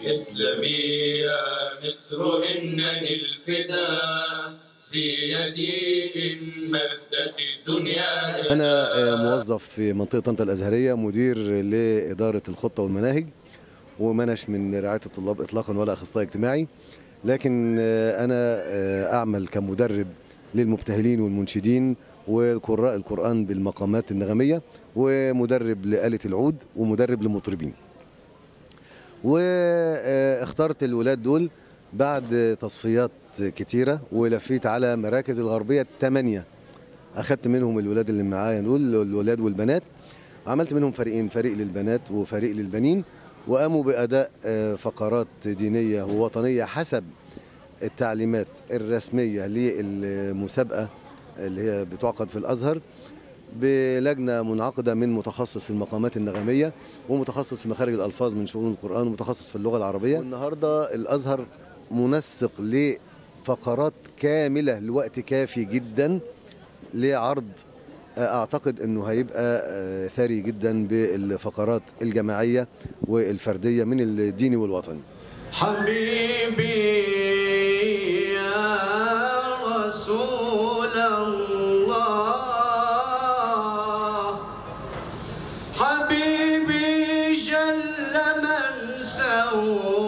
اسلمي يا مصر إنني الفداء في يدي إن مدت الدنيا أنا آه، موظف في منطقة طنطا الأزهرية مدير لإدارة الخطة والمناهج ومنش من رعاية الطلاب إطلاقا ولا أخصائي اجتماعي لكن آه، أنا آه، أعمل كمدرب للمبتهلين والمنشدين والقراء القرآن بالمقامات النغمية ومدرب لآلة العود ومدرب للمطربين واخترت الولاد دول بعد تصفيات كتيرة ولفيت على مراكز الغربية الثمانية أخدت منهم الولاد اللي معايا دول الولاد والبنات عملت منهم فريقين فريق للبنات وفريق للبنين وقاموا بأداء آه، فقرات دينية ووطنية حسب التعليمات الرسمية للمسابقة اللي هي بتعقد في الأزهر بلجنة منعقدة من متخصص في المقامات النغمية ومتخصص في مخارج الألفاظ من شؤون القرآن ومتخصص في اللغة العربية النهاردة الأزهر منسق لفقرات كاملة لوقت كافي جدا لعرض اعتقد انه هيبقى آه، ثري جدا بالفقرات الجماعيه والفرديه من الديني والوطني حبيبي يا رسول الله حبيبي جل من سوى